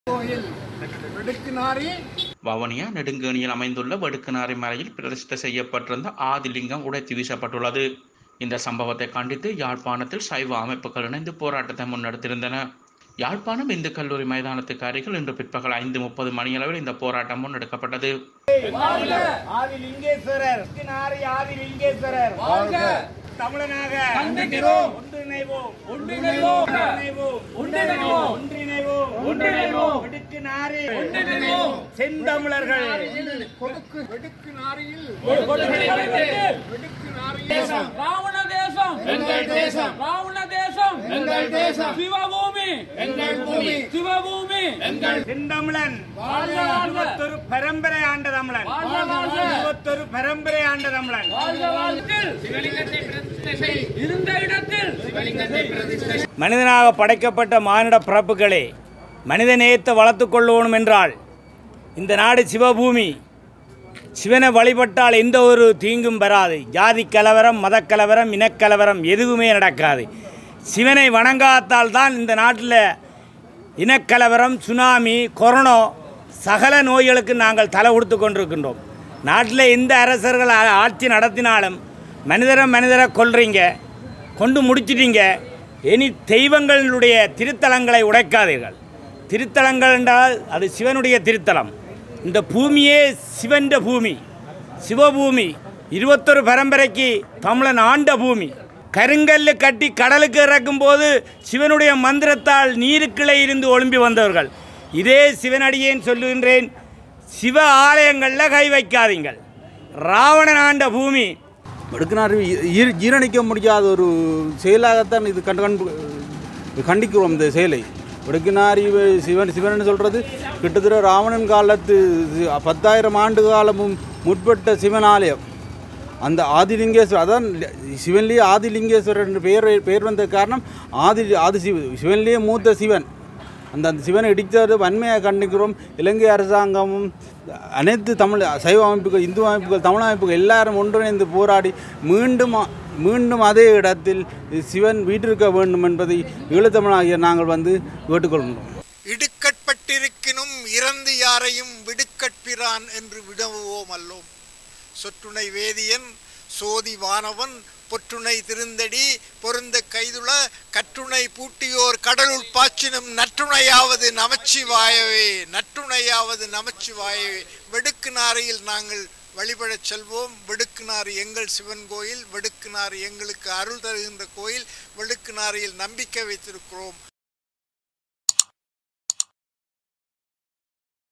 கோயில் வெடுக்குநாரி வவுனியா நெடுங்கேணியில் அமைந்துள்ள வடுக்குநாரி மலையில் பிரதிஷ்டை செய்யப்பட்டிருந்த ஆதிலிங்கம் உடைத்து வீசப்பட்டுள்ளது இந்த சம்பவத்தை கண்டித்து யாழ்ப்பாணத்தில் சைவ அமைப்புகள் இணைந்து போராட்டத்தை முன்னெடுத்திருந்தன யாழ்ப்பாணம் இந்து கல்லூரி மைதானத்துக்கு அருகில் இன்று பிற்பகல் ஐந்து முப்பது மணியளவில் இந்த போராட்டம் முன்னெடுக்கப்பட்டது ஆதிலிங்கேஸ்வரர் நாரி ஆதிலிங்கேஸ்வரர் வாழ்க தமிழனாக கண்டிக்கிறோம். ஒன்றிணைவோம் ஒன்றிணைவோம். ஒன்றிணைவோம் ஒன்றிணைவோம். ஒன்றிணைவோம் ஒன்றிணைவோம். வெடுக்கு நாரி ஒன்றிணைவோம். செந்தமிழர்கள் கொடுக்கு வெடுக்கு நாரியில் தேசம் வெடுக்கு நாரியில் ராவண தேசம் எங்கள் தேசம். ராவண தேசம் எங்கள் தேசம். சிவபூமி எங்கள் பூமி. சிவபூமி செந்தமிழன் வாழ்க, வாழ்க. இருபத்தொரு பரம்பரை ஆண்ட தமிழன் வாழ்க, வாழ்க. இருபத்தொரு பரம்பரை ஆண்ட தமிழன் வாழ்க வாழ்த்தில் இருந்த இடத்தில் மனிதனாக படைக்கப்பட்ட மானிட பிறப்புகளே மனித நேயத்தை வளர்த்துக் கொள்ளணும் என்றால் இந்த நாடு சிவபூமி சிவனை வழிபட்டால் எந்த ஒரு தீங்கும் வராது ஜாதி கலவரம் மதக்கலவரம் இனக்கலவரம் எதுவுமே நடக்காது சிவனை வணங்காத்தால் தான் இந்த நாட்டில் இனக்கலவரம் சுனாமி கொரோனா சகல நோய்களுக்கு நாங்கள் தலை கொடுத்து கொண்டிருக்கின்றோம் நாட்டில் எந்த அரசர்கள் ஆ- ஆட்சி நடத்தினாலும் மனிதரை மனிதரை கொல்றீங்க கொண்டு முடிச்சிட்டீங்க இனி தெய்வங்களுடைய திருத்தலங்களை உடைக்காதீர்கள் திருத்தலங்கள் என்றால் அது சிவனுடைய திருத்தலம் இந்த பூமியே சிவன்ற பூமி சிவபூமி இருபத்தொரு பரம்பரைக்கு தமிழன் ஆண்ட பூமி கருங்கல்லு கட்டி கடலுக்கு இறக்கும் போது சிவனுடைய மந்திரத்தால் நீருக்குள்ளே இருந்து ஒழும்பி வந்தவர்கள் இதே சிவனடியேன் சொல்லுகின்றேன் சிவ ஆலயங்களில் கை வைக்காதீங்கள் ராவணன் ஆண்ட பூமி எடுக்கினார் ஜீரணிக்க முடியாத ஒரு செயலாகத்தான் இது கண்டு கண்டு கண்டிக்கிறோம் இந்த செயலை எடுக்கினாரி சிவன் சிவன் சொல்கிறது கிட்டத்தட்ட ராவணன் காலத்து பத்தாயிரம் ஆண்டு காலமும் முற்பட்ட சிவன் ஆலயம் அந்த ஆதிலிங்கேஸ்வரர் அதான் சிவன்லேயே ஆதிலிங்கேஸ்வரர் என்று பெயர் பெயர் வந்த காரணம் ஆதி ஆதி சிவ சிவன்லேயே மூத்த சிவன் அந்த அந்த சிவனை இடித்தது வன்மையாக கண்டிக்கிறோம் இலங்கை அரசாங்கமும் அனைத்து தமிழ் சைவ அமைப்புகள் இந்து அமைப்புகள் தமிழ் அமைப்புகள் எல்லாரும் ஒன்றிணைந்து போராடி மீண்டும் அ- மீண்டும் அதே இடத்தில் சிவன் வீட்டிருக்க வேண்டும் என்பதை ஈழத்தமிழாகிய நாங்கள் வந்து கேட்டுக்கொள்கிறோம் இடுக்கட்பட்டிருக்கினும் இறந்து யாரையும் விடுக்கட்பிரான் என்று விடவுவோம் அல்லோம் சொற்றுணை வேதியன் சோதி வானவன் பொற்றுணை திருந்தடி பொருந்த கைதுள கற்றுணை பூட்டியோர் கடலுள் பாய்ச்சினும் நற்றுணையாவது நமச்சிவாயவே நற்றுணையாவது நமச்சிவாயவே வெடுக்குநாரையில் நாங்கள் வழிபடச் செல்வோம் வெடுக்குநாறு எங்கள் சிவன் கோயில் வெடுக்குநாறு எங்களுக்கு அருள் தருகின்ற கோயில் வெடுக்குநாரையில் நம்பிக்கை வைத்திருக்கிறோம்